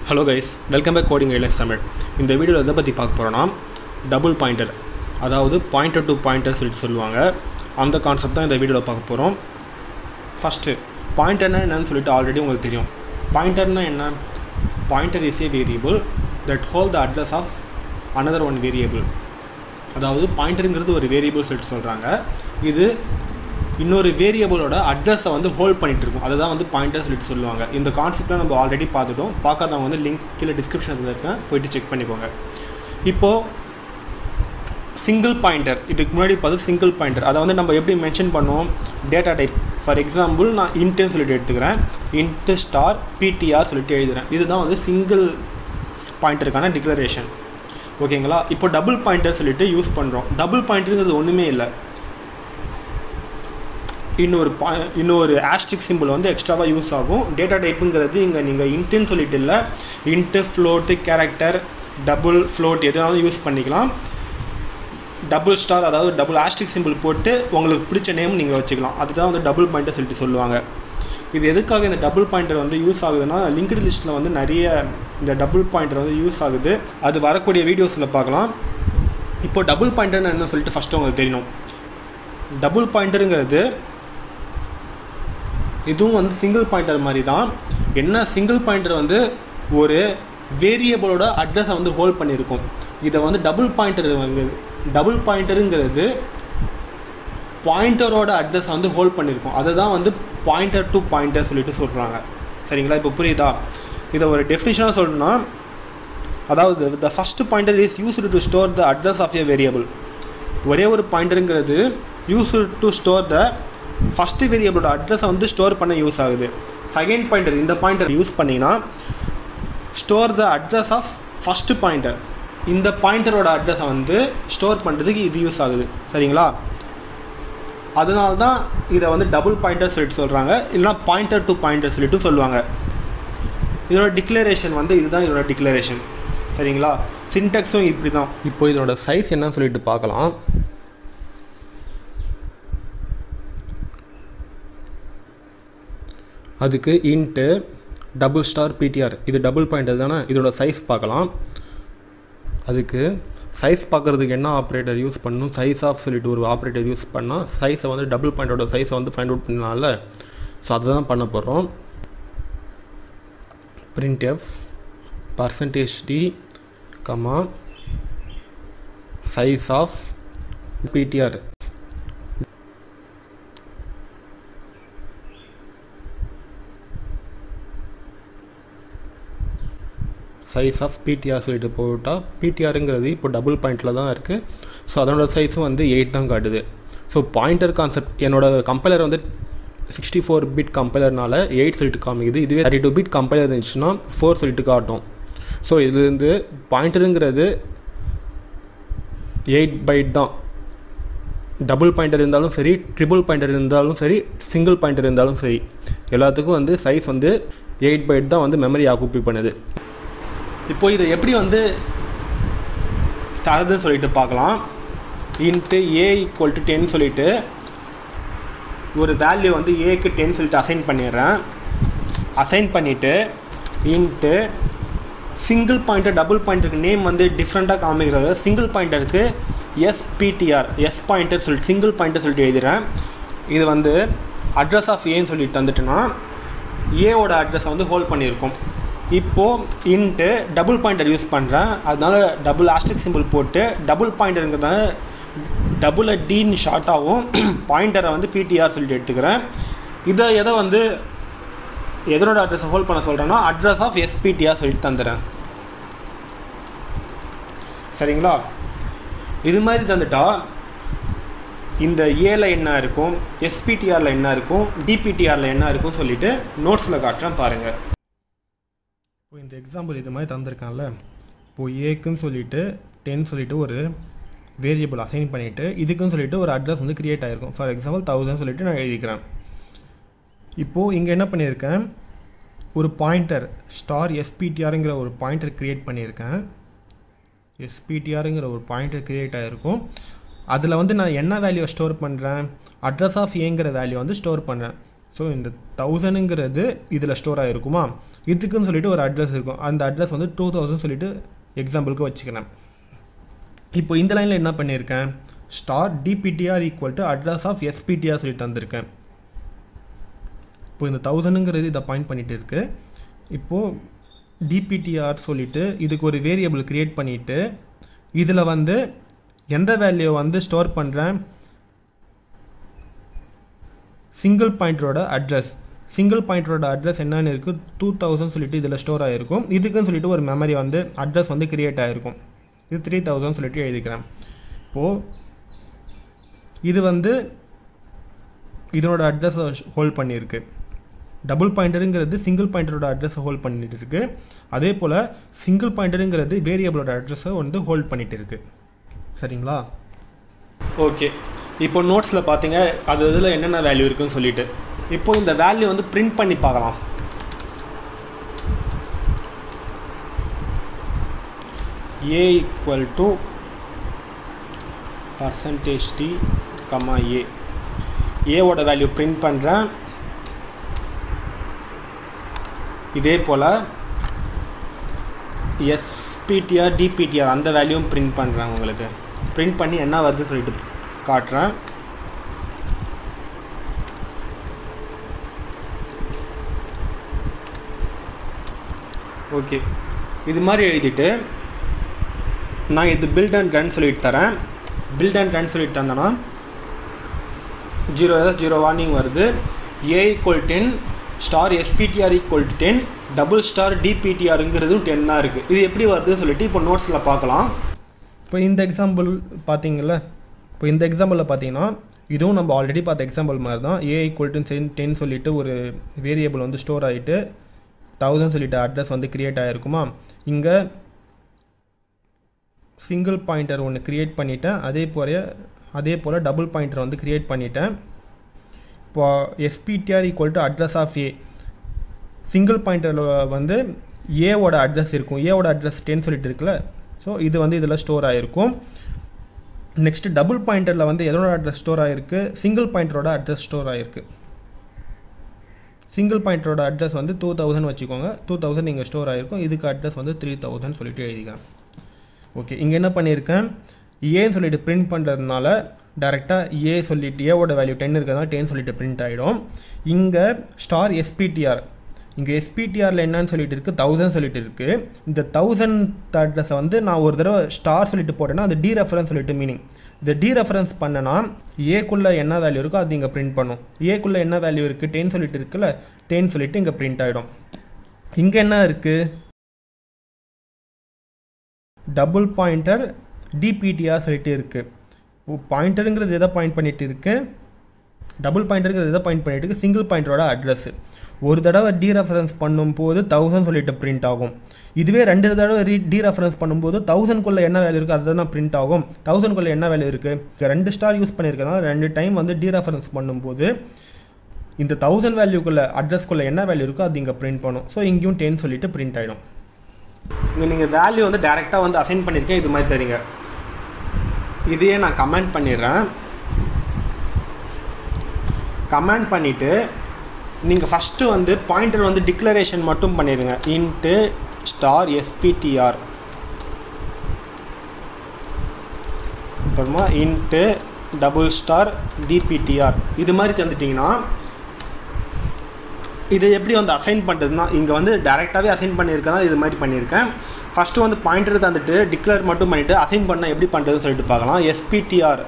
hello guys welcome back coding guidelines Tamil இந்த வீடியோவில் எதை பற்றி பார்க்க போகிறோன்னா டபுள் பாயிண்டர் அதாவது பாயிண்டர் டு பாயிண்டர் சொல்லிட்டு சொல்லுவாங்க அந்த கான்செப்ட் தான் இந்த வீடியோவில் பார்க்க போகிறோம் ஃபஸ்ட்டு பாயிண்டர்னா என்னன்னு சொல்லிட்டு ஆல்ரெடி உங்களுக்கு தெரியும் பாயிண்டர்னா என்ன pointer is a variable that hold the address of another one variable அதாவது பாயிண்டருங்கிறது ஒரு வேரியபிள் சொல்லிட்டு சொல்கிறாங்க இது இன்னொரு வேரியபிளோட அட்ரஸை வந்து ஹோல்ட் பண்ணிட்டு இருக்கும் அதை தான் வந்து பாயிண்டர் சொல்லிட்டு சொல்லுவாங்க இந்த கான்செப்ட்லாம் நம்ம ஆல்ரெடி பார்த்துட்டோம் பார்க்காதவங்க வந்து லிங்க் கீழே டிஸ்கிரிப்ஷனில் இருக்கேன் போயிட்டு செக் பண்ணிக்கோங்க இப்போது சிங்கிள் பாயிண்டர் இதுக்கு முன்னாடி பார்த்து சிங்கிள் பாயிண்டர் அதை வந்து நம்ம எப்படி மென்ஷன் பண்ணுவோம் டேட்டா டைப் ஃபார் எக்ஸாம்பிள் நான் இன்ட்டுன்னு சொல்லிட்டு எடுத்துக்கிறேன் இன்ட்டு ஸ்டார் பிடிஆர் சொல்லிட்டு எழுதுகிறேன் இதுதான் வந்து சிங்கிள் பாயிண்டருக்கான டிக்ளரேஷன் ஓகேங்களா இப்போ டபுள் பாயிண்டர் சொல்லிட்டு யூஸ் பண்ணுறோம் டபுள் பாயிண்டருங்கிறது ஒன்றுமே இல்லை இன்னொரு பா இன்னொரு ஆஸ்டிக் சிம்பிள் வந்து எக்ஸ்ட்ராவாக யூஸ் ஆகும் டேட்டா டைப்புங்கிறது இங்கே நீங்கள் இன்ட்டுன்னு சொல்லிட்டு இல்லை int float character double float எதுனாலும் யூஸ் பண்ணிக்கலாம் டபுள் ஸ்டார் அதாவது டபுள் ஆஸ்டிக் சிம்பிள் போட்டு உங்களுக்கு பிடிச்ச நேம் நீங்கள் வச்சுக்கலாம் அதுதான் வந்து டபுள் பாயிண்டர் சொல்லிட்டு சொல்லுவாங்க இது எதுக்காக இந்த டபுள் பாயிண்டர் வந்து யூஸ் ஆகுதுன்னா லிங்க்டு லிஸ்ட்டில் வந்து நிறைய இந்த டபுள் பாயிண்டர் வந்து யூஸ் ஆகுது அது வரக்கூடிய வீடியோஸில் பார்க்கலாம் இப்போ டபுள் பாயிண்டர்னு என்ன சொல்லிட்டு ஃபஸ்ட்டு உங்களுக்கு தெரியணும் டபுள் பாயிண்டருங்கிறது இதுவும் வந்து சிங்கிள் பாயிண்டர் மாதிரி தான் என்ன சிங்கிள் பாயிண்டர் வந்து ஒரு வேரியபிளோட அட்ரஸை வந்து ஹோல்ட் பண்ணியிருக்கும் இதை வந்து டபுள் பாயிண்டர் வந்து டபுள் பாயிண்டருங்கிறது பாயிண்டரோட அட்ரஸை வந்து ஹோல்ட் பண்ணியிருக்கோம் அதை தான் வந்து பாயிண்டர் டு பாயிண்டர் சொல்லிட்டு சொல்கிறாங்க சரிங்களா இப்போ புரியுதா இதை ஒரு டெஃபினிஷனாக சொல்லணும்னா அதாவது the first pointer is used to store the address of a variable ஒரே ஒரு பாயிண்டருங்கிறது used to store the first வேரியபிளோட அட்ரஸை வந்து ஸ்டோர் பண்ண யூஸ் ஆகுது செகண்ட் பாயிண்டர் இந்த பாயிண்டர் யூஸ் பண்ணிங்கன்னா store the address of first pointer இந்த பாயிண்டரோட அட்ரஸை வந்து ஸ்டோர் பண்ணுறதுக்கு இது யூஸ் ஆகுது சரிங்களா அதனால தான் இதை வந்து டபுள் பாயிண்டர் சொல்லிட்டு சொல்கிறாங்க இல்லைனா பாயிண்டர் டு பாயிண்டர் சொல்லிட்டு சொல்லுவாங்க இதோட டிக்ளரேஷன் வந்து இதுதான் இதோட டிக்ளரேஷன் சரிங்களா சின்டெக்ஸும் இப்படி தான் இப்போ இதோட சைஸ் என்னன்னு சொல்லிட்டு பார்க்கலாம் அதுக்கு இன்ட்டு டபுள் ஸ்டார் பிடிஆர் இது டபுள் பாயிண்டர் தானே இதோட சைஸ் பார்க்கலாம் அதுக்கு சைஸ் பார்க்குறதுக்கு என்ன ஆப்ரேட்டர் யூஸ் பண்ணணும் சைஸ் ஆஃப் சொல்லிட்டு ஒரு ஆப்ரேட்டர் யூஸ் பண்ணால் சைஸை வந்து டபுள் பாயிண்டோட சைஸை வந்து ஃபைண்ட் அவுட் பண்ணலாம்ல ஸோ அதை தான் பண்ண போகிறோம் printf percentage d comma size of ptr size of PTR சொல்லிட்டு போட்டால் பிடிஆருங்கிறது இப்போ டபுள் பாயிண்டில் தான் இருக்குது ஸோ அதனோட சைஸும் வந்து எயிட் தான் காட்டுது ஸோ பாயிண்டர் கான்செப்ட் என்னோட கம்பைலர் வந்து சிக்ஸ்டி ஃபோர் பிட் கம்பைலர்னால எயிட் சொல்லிட்டு காமிக்குது இதுவே தேர்ட்டி டூ பிட் கம்பைலர் இருந்துச்சுன்னா ஃபோர் சொல்லிட்டு காட்டும் ஸோ இது வந்து பாயிண்டருங்கிறது எயிட் பைட் தான் டபுள் பாயிண்டர் இருந்தாலும் சரி ட்ரிபிள் பாயிண்டர் இருந்தாலும் சரி சிங்கிள் பாயிண்டர் இருந்தாலும் சரி எல்லாத்துக்கும் வந்து சைஸ் வந்து எயிட் பைட் தான் வந்து மெமரி ஆக்குப்பை பண்ணுது இப்போ இதை எப்படி வந்து தரதுன்னு சொல்லிட்டு பார்க்கலாம் int a equal to ten சொல்லிட்டு ஒரு வேல்யூ வந்து ஏக்கு டென் சொல்லிட்டு அசைன் பண்ணிடுறேன் அசைன் பண்ணிவிட்டு இன்ட்டு சிங்கிள் பாயிண்டர் டபுள் பாயிண்டருக்கு நேம் வந்து டிஃப்ரெண்ட்டாக காமிக்கிறது சிங்கிள் பாயிண்டருக்கு எஸ்பிடிஆர் எஸ் பாயிண்டர் சொல்லிட்டு சிங்கிள் பாயிண்டர் சொல்லிட்டு எழுதுகிறேன் இது வந்து அட்ரஸ் ஆஃப் ஏன்னு சொல்லிட்டு தந்துட்டேன்னா ஏவோட அட்ரஸை வந்து ஹோல்ட் பண்ணியிருக்கோம் இப்போது இன்ட்டு டபுள் பாயிண்டர் யூஸ் பண்ணுறேன் அதனால டபுள் ஆஸ்டிக் சிம்பிள் போட்டு டபுள் பாயிண்டருங்கிறத டபுள் டின்னு ஷார்ட்டாகவும் பாயிண்டரை வந்து பிடிஆர் சொல்லிட்டு எடுத்துக்கிறேன் இதை எதை வந்து எதனோட அட்ரஸை ஹோல்ட் பண்ண சொல்கிறேன்னா அட்ரஸ் ஆஃப் எஸ்பிடிஆர் சொல்லிட்டு தந்துடுறேன் சரிங்களா இது மாதிரி தந்துட்டா இந்த ஏல என்ன இருக்கும் எஸ்பிடிஆரில் என்ன இருக்கும் டிபிடிஆரில் என்ன இருக்கும்னு சொல்லிட்டு நோட்ஸில் காட்டுறேன் பாருங்கள் இப்போ இந்த எக்ஸாம்பிள் இது மாதிரி தந்திருக்கான்ல இப்போது ஏக்குன்னு சொல்லிட்டு டென் சொல்லிட்டு ஒரு வேரியபிள் அசைன் பண்ணிவிட்டு இதுக்குன்னு சொல்லிட்டு ஒரு அட்ரஸ் வந்து க்ரியேட் ஆகிருக்கும் ஃபார் எக்ஸாம்பிள் தௌசண்ட் சொல்லிட்டு நான் எழுதிக்கிறேன் இப்போது இங்கே என்ன பண்ணியிருக்கேன் ஒரு பாயிண்டர் ஸ்டார் எஸ்பிடிஆருங்கிற ஒரு பாயிண்டர் க்ரியேட் பண்ணியிருக்கேன் எஸ்பிடிஆருங்கிற ஒரு பாயிண்டர் க்ரியேட் ஆகிருக்கும் அதில் வந்து நான் என்ன வேல்யூ ஸ்டோர் பண்ணுறேன் அட்ரஸ் ஆஃப் ஏங்கிற வேல்யூ வந்து ஸ்டோர் பண்ணுறேன் ஸோ இந்த தௌசண்ட்ங்கிறது இதில் ஸ்டோர் ஆகிருக்குமா இதுக்குன்னு சொல்லிட்டு ஒரு அட்ரஸ் இருக்கும் அந்த அட்ரஸ் வந்து டூ தௌசண்ட் சொல்லிட்டு எக்ஸாம்பிளுக்கு வச்சுக்கிறேன் இப்போ இந்த லைனில் என்ன பண்ணியிருக்கேன் star DPTR equal to address of SPTR சொல்லி தந்திருக்கேன் இப்போ இந்த தௌசண்ட்ங்கிறது இதை பாயிண்ட் பண்ணிட்டு இருக்கு இப்போது டிபிடிஆர் சொல்லிட்டு இதுக்கு ஒரு வேரியபிள் க்ரியேட் பண்ணிவிட்டு இதில் வந்து எந்த வேல்யூ வந்து ஸ்டோர் பண்ணுறேன் சிங்கிள் பாயிண்டரோட அட்ரஸ் சிங்கிள் பாயிண்டரோட அட்ரஸ் என்னென்னு இருக்குது டூ தௌசண்ட் சொல்லிட்டு இதில் ஸ்டோர் ஆகிருக்கும் இதுக்குன்னு சொல்லிட்டு ஒரு மெமரி வந்து அட்ரஸ் வந்து க்ரியேட் ஆகிருக்கும் இது த்ரீ தௌசண்ட் சொல்லிட்டு எழுதிக்கிறேன் இப்போது இது வந்து இதனோட அட்ரஸை ஹோல்ட் பண்ணியிருக்கு டபுள் பாயிண்டருங்கிறது சிங்கிள் பாயிண்டரோட அட்ரஸை ஹோல்ட் பண்ணிட்டு இருக்கு அதே போல் சிங்கிள் பாயிண்டருங்கிறது வேரியபிளோட அட்ரஸை வந்து ஹோல்ட் பண்ணிட்டு இருக்கு சரிங்களா ஓகே இப்போ நோட்ஸில் பார்த்தீங்க அது இதில் என்னென்ன வேல்யூ இருக்குன்னு சொல்லிட்டு இப்போ இந்த வேல்யூ வந்து பிரிண்ட் பண்ணி பார்க்கலாம் a equal to percentage d comma a ஏவோட வேல்யூ பிரிண்ட் பண்ணுறேன் இதே போல் எஸ்பிடிஆர் டிபிடிஆர் அந்த வேல்யூவும் பிரிண்ட் பண்ணுறேன் உங்களுக்கு பிரிண்ட் பண்ணி என்ன வருதுன்னு சொல்லிட்டு காட்டுறேன் ஓகே இது மாதிரி எழுதிட்டு நான் இது பில்ட் அண்ட் ரன் சொல்லிட்டு தரேன் பில்ட் அண்ட் ரன் சொல்லிட்டு தந்தேன்னா ஜீரோ ஜீரோ வார்னிங் வருது a equal ten star SPTR equal to ten double star டிபிடிஆருங்கிறதும் டென் தான் இருக்குது இது எப்படி வருதுன்னு சொல்லிட்டு இப்போ நோட்ஸில் பார்க்கலாம் இப்போ இந்த எக்ஸாம்பிள் பார்த்தீங்கல்ல இப்போ இந்த எக்ஸாம்பிளில் பார்த்தீங்கன்னா இதுவும் நம்ம ஆல்ரெடி பார்த்த எக்ஸாம்பிள் மாதிரி தான் a equal to ten ten சொல்லிட்டு ஒரு வேரியபிள் வந்து ஸ்டோர் ஆகிட்டு தௌசண்ட் சொல்லிட்டு அட்ரஸ் வந்து க்ரியேட் ஆகிருக்குமா இங்கே சிங்கிள் பாயிண்டர் ஒன்று க்ரியேட் பண்ணிட்டேன் அதே போல அதே போல் டபுள் பாயிண்டர் வந்து க்ரியேட் பண்ணிட்டேன் இப்போ SPTR equal to address of a single பாயிண்டரில் வந்து ஏவோட அட்ரஸ் இருக்கும் ஏவோட அட்ரஸ் டென் சொல்லிட்டு இருக்குல்ல ஸோ இது வந்து இதில் ஸ்டோர் ஆகிருக்கும் நெக்ஸ்ட் டபுள் பாயிண்டரில் வந்து எதோட அட்ரஸ் ஸ்டோர் ஆகிருக்கு சிங்கிள் பாயிண்டரோட அட்ரஸ் ஸ்டோர் ஆகிருக்கு சிங்கிள் பாயிண்டரோட அட்ரஸ் வந்து டூ தௌசண்ட் வச்சுக்கோங்க டூ தௌசண்ட் இங்கே ஸ்டோர் ஆகிருக்கும் இதுக்கு அட்ரஸ் வந்து த்ரீ தௌசண்ட் சொல்லிட்டு எழுதிக்கிறேன் ஓகே இங்கே என்ன பண்ணியிருக்கேன் ஏன்னு சொல்லிட்டு பிரிண்ட் பண்ணுறதுனால டேரெக்டாக ஏ சொல்லிட்டு ஏவோட வேல்யூ டென் இருக்கிறதுனால டென் சொல்லிட்டு பிரிண்ட் ஆகிடும் இங்கே ஸ்டார் எஸ்பிடிஆர் இங்கே எஸ்பிடிஆரில் என்னன்னு சொல்லிட்டு இருக்குது தௌசண்ட் சொல்லிட்டு இருக்குது இந்த தௌசண்ட் அட்ரஸை வந்து நான் ஒரு தடவை ஸ்டார் சொல்லிட்டு போட்டேன்னா அது டி ரெஃபரன்ஸ் சொல்லிட்டு மீனிங் இந்த டி ரெஃபரன்ஸ் பண்ணனா ஏக்குள்ளே என்ன வேல்யூ இருக்கோ அது இங்கே பிரிண்ட் பண்ணும் ஏக்குள்ளே என்ன வேல்யூ இருக்குது டென் சொல்லிட்டு இருக்குல்ல டென் சொல்லிட்டு இங்கே பிரிண்ட் ஆகிடும் இங்கே என்ன இருக்குது டபுள் பாயிண்டர் டிபிடிஆர் சொல்லிட்டு இருக்குது பாயிண்டருங்கிறது எதை பாயிண்ட் பண்ணிட்டு இருக்கு டபுள் பாயிண்டருங்கிறது எதை பாயிண்ட் பண்ணிட்டு இருக்கு சிங்கிள் பாயிண்டரோட அட்ரஸ் ஒரு தடவை டி ரெஃபரன்ஸ் பண்ணும்போது தௌசண்ட் சொல்லிட்டு பிரிண்ட் ஆகும் இதுவே ரெண்டு தடவை ரீ டி ரெஃபரன்ஸ் பண்ணும்போது தௌசண்ட்குள்ளே என்ன வேல்யூ இருக்குது அதுதான் பிரிண்ட் ஆகும் தௌசண்ட்குள்ளே என்ன வேல்யூ இருக்குது ரெண்டு ஸ்டார் யூஸ் பண்ணியிருக்கனால ரெண்டு டைம் வந்து டி ரெஃபரன்ஸ் பண்ணும்போது இந்த தௌசண்ட் வேல்யூக்குள்ளே அட்ரஸ்க்குள்ளே என்ன வேல்யூ இருக்கோ அது இங்கே பிரிண்ட் பண்ணும் ஸோ இங்கேயும் டென் சொல்லிட்டு பிரிண்ட் ஆகிடும் இங்கே நீங்கள் வேல்யூ வந்து டேரெக்டாக வந்து அசைன் பண்ணியிருக்கேன் இது மாதிரி தரீங்க இதையே நான் கமெண்ட் பண்ணிடுறேன் கமெண்ட் பண்ணிவிட்டு நீங்கள் ஃபஸ்ட்டு வந்து பாயிண்டர் வந்து டிக்ளரேஷன் மட்டும் பண்ணிடுங்க இன்ட்டு ஸ்டார் எஸ்பிடிஆர் அப்புறமா இன்ட்டு டபுள் ஸ்டார் டிபிடிஆர் இது மாதிரி தந்துட்டிங்கன்னா இதை எப்படி வந்து அசைன் பண்ணுறதுனா இங்கே வந்து டேரெக்டாகவே அசைன் பண்ணியிருக்கேன் இது மாதிரி பண்ணியிருக்கேன் ஃபஸ்ட்டு வந்து பாயிண்டர் தந்துட்டு டிக்ளேர் மட்டும் பண்ணிவிட்டு அசைன் பண்ணால் எப்படி பண்ணுறதுன்னு சொல்லிட்டு பார்க்கலாம் SPTR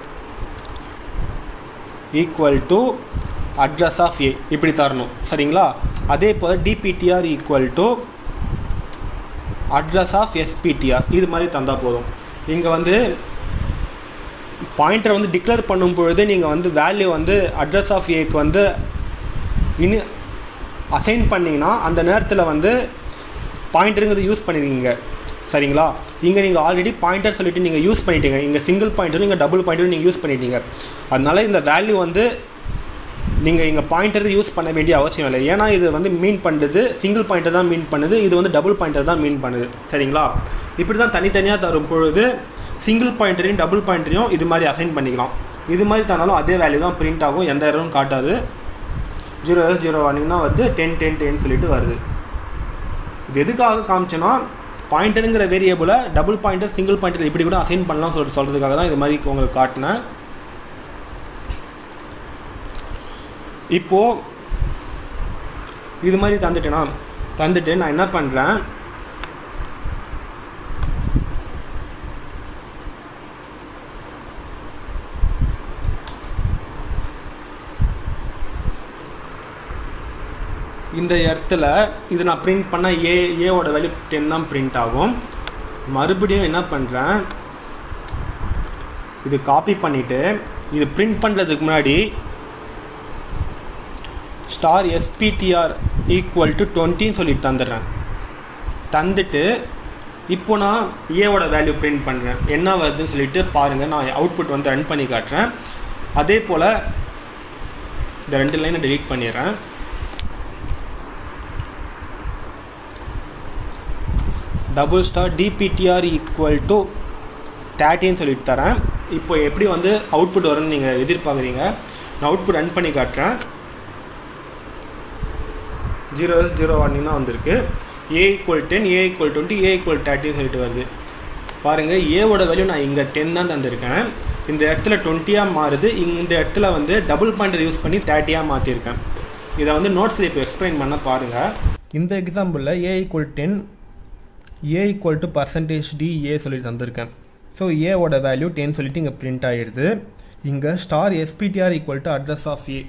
equal to address of a இப்படி தரணும் சரிங்களா அதே போல் DPTR equal to address of SPTR இது மாதிரி தந்தால் போதும் இங்கே வந்து பாயிண்டரை வந்து டிக்ளேர் பண்ணும் பொழுது நீங்கள் வந்து வேல்யூ வந்து அட்ரஸ் ஆஃப் ஏக்கு வந்து இனி அசைன் பண்ணிங்கன்னா அந்த நேரத்தில் வந்து பாயிண்டருங்கிறது யூஸ் பண்ணிருக்கீங்க சரிங்களா இங்கே நீங்கள் ஆல்ரெடி பாயிண்டர் சொல்லிட்டு நீங்கள் யூஸ் பண்ணிட்டீங்க இங்கே சிங்கிள் பாயிண்டரும் இங்கே டபுள் பாயிண்டரும் நீங்கள் யூஸ் பண்ணிட்டீங்க அதனால இந்த வேல்யூ வந்து நீங்கள் இங்கே பாயிண்டர் யூஸ் பண்ண வேண்டிய அவசியம் இல்லை ஏன்னா இது வந்து மீன் பண்ணுறது சிங்கிள் பாயிண்டர் தான் மீன் பண்ணுது இது வந்து டபுள் பாயிண்டர் தான் மீன் பண்ணுது சரிங்களா இப்படி தான் தனித்தனியாக தரும் பொழுது சிங்கிள் பாயிண்டரையும் டபுள் பாயிண்டரையும் இது மாதிரி அசைன் பண்ணிக்கலாம் இது மாதிரி தந்தாலும் அதே வேல்யூ தான் பிரிண்ட் ஆகும் எந்த எரரும் காட்டாது ஜீரோ ஜீரோ ஒன் தான் வருது டென் டென் டென் சொல்லிட்டு வருது இது எதுக்காக காமிச்சேன்னா பாயிண்டருங்கிற வேரியபிளை டபுள் பாயிண்டர் சிங்கிள் பாயிண்டர் இப்படி கூட அசைன் பண்ணலாம் சொல்லிட்டு சொல்கிறதுக்காக தான் இது மாதிரி உங்களுக்கு காட்டினேன் இப்போது இது மாதிரி தந்துட்டேனா தந்துட்டு நான் என்ன பண்ணுறேன் இந்த இடத்துல இது நான் பிரிண்ட் பண்ண ஏ ஏவோட வேல்யூ டென் தான் பிரிண்ட் ஆகும் மறுபடியும் என்ன பண்ணுறேன் இது காப்பி பண்ணிவிட்டு இது பிரிண்ட் பண்ணுறதுக்கு முன்னாடி ஸ்டார் எஸ்பிடிஆர் ஈக்குவல் டு டுவெண்ட்டின்னு சொல்லிட்டு தந்துடுறேன் தந்துட்டு இப்போ நான் ஏவோட வேல்யூ பிரிண்ட் பண்ணுறேன் என்ன வருதுன்னு சொல்லிட்டு பாருங்கள் நான் அவுட்புட் வந்து ரன் பண்ணி காட்டுறேன் அதே போல் இந்த ரெண்டு லைனை டெலீட் பண்ணிடுறேன் double star DPTR equal to தேர்ட்டின்னு சொல்லிட்டு தரேன் இப்போ எப்படி வந்து அவுட்புட் வரும்னு நீங்கள் எதிர்பார்க்குறீங்க நான் அவுட்புட் ரன் பண்ணி காட்டுறேன் ஜீரோ ஜீரோ ஒன்னு தான் வந்திருக்கு a equal ten a equal twenty a equal தேர்ட்டின்னு சொல்லிட்டு வருது பாருங்கள் ஏவோட வேல்யூ நான் இங்கே டென் தான் தந்திருக்கேன் இந்த இடத்துல டுவெண்ட்டியாக மாறுது இந்த இடத்துல வந்து டபுள் பாயிண்டர் யூஸ் பண்ணி தேர்ட்டியாக மாற்றிருக்கேன் இதை வந்து நோட்ஸில் இப்போ எக்ஸ்பிளைன் பண்ண பாருங்கள் இந்த எக்ஸாம்பிளில் a equal ten a equal to percentage d a சொல்லி தந்திருக்கேன் ஸோ ஏவோட வேல்யூ டென் சொல்லிட்டு இங்கே பிரிண்ட் ஆகிடுது இங்கே star SPTR equal to address of a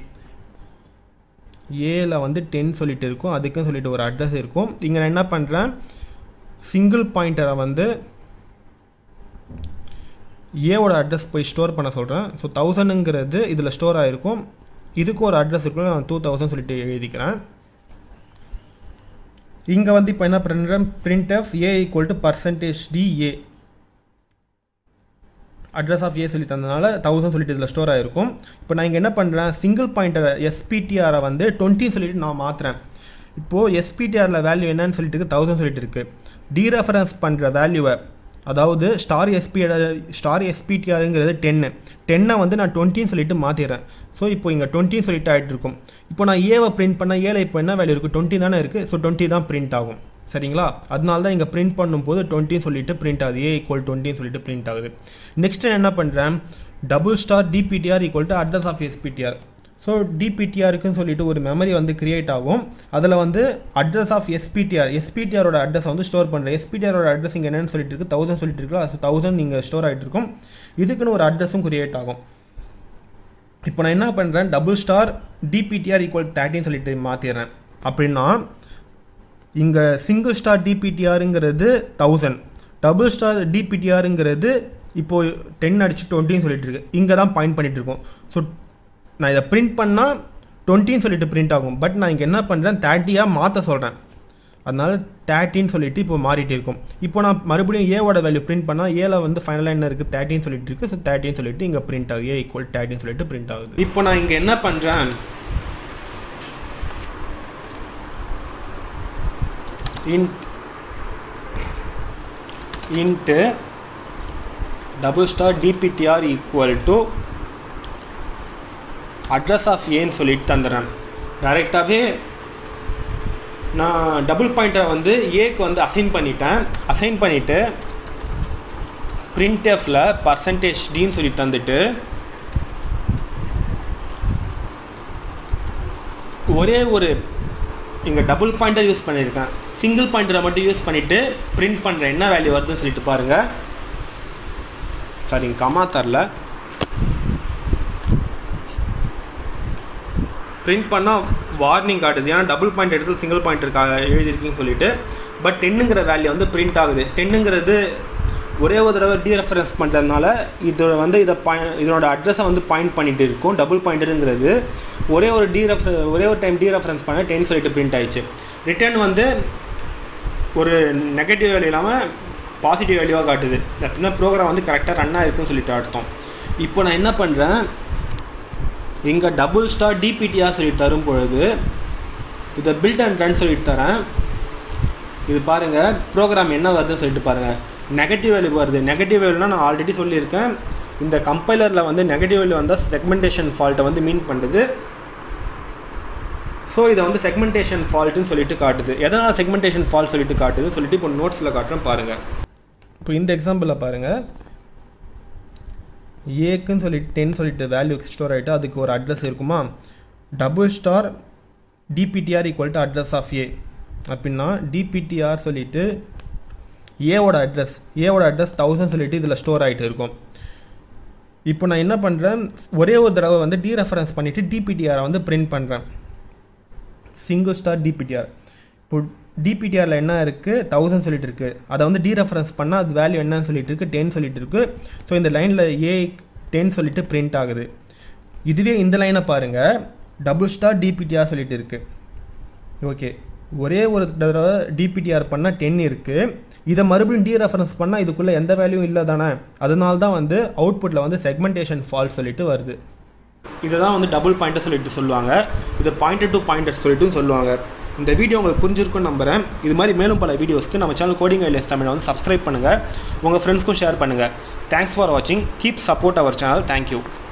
ஏல வந்து டென் சொல்லிட்டு இருக்கும் அதுக்குன்னு சொல்லிட்டு ஒரு அட்ரஸ் இருக்கும் இங்கே நான் என்ன பண்ணுறேன் சிங்கிள் பாயிண்டரை வந்து ஏவோட அட்ரஸ் போய் ஸ்டோர் பண்ண சொல்கிறேன் ஸோ தௌசண்ட்ங்கிறது இதில் ஸ்டோர் ஆகிருக்கும் இதுக்கு ஒரு அட்ரஸ் இருக்கும் நான் டூ தௌசண்ட் சொல்லிட்டு எழுதிக்கிறேன் இங்கே வந்து இப்போ என்ன பண்ணுறேன் printf a equal to percentage d a address of a சொல்லி தந்தனால தௌசண்ட் சொல்லிட்டு இதில் ஸ்டோர் ஆகிருக்கும் இப்போ நான் இங்கே என்ன பண்ணுறேன் சிங்கிள் பாயிண்டரை எஸ்பிடிஆரை வந்து டுவெண்ட்டி சொல்லிட்டு நான் மாற்றுறேன் இப்போது எஸ்பிடிஆரில் வேல்யூ என்னன்னு சொல்லிட்டு தௌசண்ட் சொல்லிட்டு இருக்குது டீரெஃபரன்ஸ் பண்ணுற வேல்யூவை அதாவது ஸ்டார் எஸ்பிஆர் ஸ்டார் எஸ்பிடிஆருங்கிறது டென்னு டென்னை வந்து நான் டுவெண்ட்டின்னு சொல்லிட்டு மாற்றிடுறேன் ஸோ இப்போ இங்கே டுவெண்ட்டின்னு சொல்லிட்டு ஆகிட்டு இருக்கும் இப்போ நான் ஏவை பிரிண்ட் பண்ணால் ஏல இப்போ என்ன வேல்யூ இருக்குது டுவெண்ட்டி தானே இருக்குது ஸோ டுவெண்ட்டி தான் பிரிண்ட் ஆகும் சரிங்களா அதனால தான் இங்கே பிரிண்ட் பண்ணும்போது டுவெண்ட்டின்னு சொல்லிட்டு பிரிண்ட் ஆகுது ஏ ஈக்குவல் டுவெண்ட்டின்னு சொல்லிட்டு பிரிண்ட் ஆகுது நெக்ஸ்ட் என்ன பண்ணுறேன் double star DPTR equal to address of SPTR so டிபிடிஆருக்குன்னு சொல்லிட்டு ஒரு மெமரி வந்து கிரியேட் ஆகும் அதில் வந்து அட்ரஸ் ஆஃப் எஸ்பிடிஆர் எஸ்பிடிஆரோட அட்ரஸ் வந்து ஸ்டோர் பண்ணுறேன் எஸ்பிடிஆரோட அட்ரஸ் இங்கே என்னென்னு சொல்லிட்டு இருக்கு தௌசண்ட் சொல்லிட்டு இருக்கு அது தௌசண்ட் நீங்கள் ஸ்டோர் ஆகிட்டு இருக்கும் இதுக்குன்னு ஒரு அட்ரஸும் கிரியேட் ஆகும் இப்போ நான் என்ன பண்ணுறேன் டபுள் ஸ்டார் டிபிடிஆர் ஈக்குவல் தேர்ட்டின்னு சொல்லிட்டு மாற்றிடுறேன் அப்படின்னா இங்கே சிங்கிள் ஸ்டார் டிபிடிஆருங்கிறது தௌசண்ட் டபுள் ஸ்டார் டிபிடிஆருங்கிறது இப்போது டென் அடிச்சு டுவெண்ட்டின்னு சொல்லிட்டு இருக்கு இங்கே தான் பாயிண்ட் பண்ணிட்டு இருக்கோம் ஸோ நான் இதை பிரிண்ட் பண்ணால் டுவெண்ட்டின்னு சொல்லிட்டு பிரிண்ட் ஆகும் பட் நான் இங்கே என்ன பண்ணுறேன் தேர்ட்டியாக மாற்ற சொல்கிறேன் அதனால தேர்ட்டின்னு சொல்லிட்டு இப்போ மாறிட்டு இருக்கும் இப்போ நான் மறுபடியும் ஏவோட வேல்யூ பிரிண்ட் பண்ணால் ஏல வந்து ஃபைனலாக என்ன இருக்குது தேர்ட்டின்னு சொல்லிட்டு இருக்கு ஸோ தேர்ட்டின்னு சொல்லிட்டு இங்கே பிரிண்ட் ஆகுது ஏ ஈக்குவல் தேர்ட்டின்னு சொல்லிட்டு பிரிண்ட் ஆகுது இப்போ நான் இங்கே என்ன பண்ணுறேன் int int double star dptr equal to address of ஏன்னு சொல்லிட்டு தந்துடுறேன் டைரெக்டாகவே நான் டபுள் பாயிண்டரை வந்து ஏக்கு வந்து அசைன் பண்ணிட்டேன் அசைன் பண்ணிவிட்டு பிரிண்ட்எஃப்பில் பர்சன்டேஜ் டின்னு சொல்லி தந்துட்டு ஒரே ஒரு இங்கே டபுள் பாயிண்டர் யூஸ் பண்ணியிருக்கேன் சிங்கிள் பாயிண்டரை மட்டும் யூஸ் பண்ணிவிட்டு பிரிண்ட் பண்ணுற என்ன வேல்யூ வருதுன்னு சொல்லிட்டு பாருங்கள் சாரி கமா தரல பிரிண்ட் பண்ணால் வார்னிங் காட்டுது ஏன்னா டபுள் பாயிண்ட் எடுத்து சிங்கிள் பாயிண்ட் இருக்கா எழுதியிருக்கீங்கன்னு சொல்லிட்டு பட் டென்னுங்கிற வேல்யூ வந்து பிரிண்ட் ஆகுது டென்னுங்கிறது ஒரே ஒரு தடவை டீரெஃபரன்ஸ் பண்ணுறதுனால இது வந்து இதை பாய் இதனோட அட்ரஸை வந்து பாயிண்ட் பண்ணிட்டு இருக்கும் டபுள் பாயிண்டருங்கிறது ஒரே ஒரு டீரெஃபர் ஒரே ஒரு டைம் டீரெஃபரன்ஸ் பண்ண டென் சொல்லிட்டு பிரிண்ட் ஆயிடுச்சு ரிட்டர்ன் வந்து ஒரு நெகட்டிவ் வேல்யூ இல்லாமல் பாசிட்டிவ் வேல்யூவாக காட்டுது அப்படின்னா ப்ரோக்ராம் வந்து கரெக்டாக ரன் ஆயிருக்குன்னு சொல்லிட்டு அர்த்தம் இப்போ நான் என்ன பண்ணுறேன் இங்கே டபுள் ஸ்டார் டிபிடிஆர் சொல்லி தரும் பொழுது இதை பில்ட் அண்ட் ரன் சொல்லிட்டு தரேன் இது பாருங்கள் ப்ரோக்ராம் என்ன வருதுன்னு சொல்லிட்டு பாருங்கள் நெகட்டிவ் வேல்யூ வருது நெகட்டிவ் வேல்யூனா நான் ஆல்ரெடி சொல்லியிருக்கேன் இந்த கம்பைலரில் வந்து நெகட்டிவ் வேல்யூ வந்தால் செக்மெண்டேஷன் ஃபால்ட்டை வந்து மீன் பண்ணுது ஸோ இதை வந்து செக்மெண்டேஷன் ஃபால்ட்டுன்னு சொல்லிட்டு காட்டுது எதனால் செக்மெண்டேஷன் ஃபால்ட் சொல்லிட்டு காட்டுதுன்னு சொல்லிட்டு இப்போ நோட்ஸில் காட்டுறேன் பாருங்கள் இப்போ இந்த எக்ஸாம்பிளில் பாருங்கள் ஏக்குன்னு சொல்லிட்டு டென் சொல்லிட்டு வேல்யூ ஸ்டோர் ஆகிட்டு அதுக்கு ஒரு அட்ரஸ் இருக்குமா double star DPTR equal to address of a அப்படின்னா டிபிடிஆர் சொல்லிட்டு ஏவோட அட்ரஸ் ஏவோட அட்ரஸ் தௌசண்ட் சொல்லிட்டு இதில் ஸ்டோர் ஆகிட்டு இருக்கும் இப்போ நான் என்ன பண்ணுறேன் ஒரே ஒரு தடவை வந்து டீரெஃபரன்ஸ் பண்ணிவிட்டு டிபிடிஆரை வந்து பிரிண்ட் பண்ணுறேன் சிங்கிள் ஸ்டார் டிபிடிஆர் இப்போ டிபிடிஆரில் என்ன இருக்குது தௌசண்ட் சொல்லிட்டு இருக்குது அதை வந்து டீரெஃபரன்ஸ் பண்ணால் அது வேல்யூ என்னன்னு சொல்லிட்டு இருக்குது டென் சொல்லிட்டு இருக்குது ஸோ இந்த லைனில் ஏ டென் சொல்லிட்டு பிரிண்ட் ஆகுது இதுவே இந்த லைனை பாருங்கள் டபுள் ஸ்டார் டிபிடிஆர் சொல்லிட்டு இருக்குது ஓகே ஒரே ஒரு தடவை டிபிடிஆர் பண்ணால் டென் இருக்குது இதை மறுபடியும் டி ரெஃபரன்ஸ் பண்ணால் இதுக்குள்ளே எந்த வேல்யூ இல்லை தானே அதனால தான் வந்து அவுட்புட்டில் வந்து செக்மெண்டேஷன் ஃபால்ட் சொல்லிட்டு வருது இதை தான் வந்து டபுள் பாயிண்டர் சொல்லிட்டு சொல்லுவாங்க இதை பாயிண்டர் டு பாயிண்டர் சொல்லிட்டு சொல்லுவாங்க இந்த வீடியோ உங்களுக்கு புரிஞ்சிருக்குன்னு நம்புகிறேன் இது மாதிரி மேலும் பல வீடியோஸ்க்கு நம்ம சேனல் கோடிங் ஐலியஸ் தமிழை வந்து சப்ஸ்கிரைப் பண்ணுங்கள் உங்கள் ஃப்ரெண்ட்ஸ்க்கும் ஷேர் பண்ணுங்கள் தேங்க்ஸ் ஃபார் வாட்சிங் keep support our channel thank you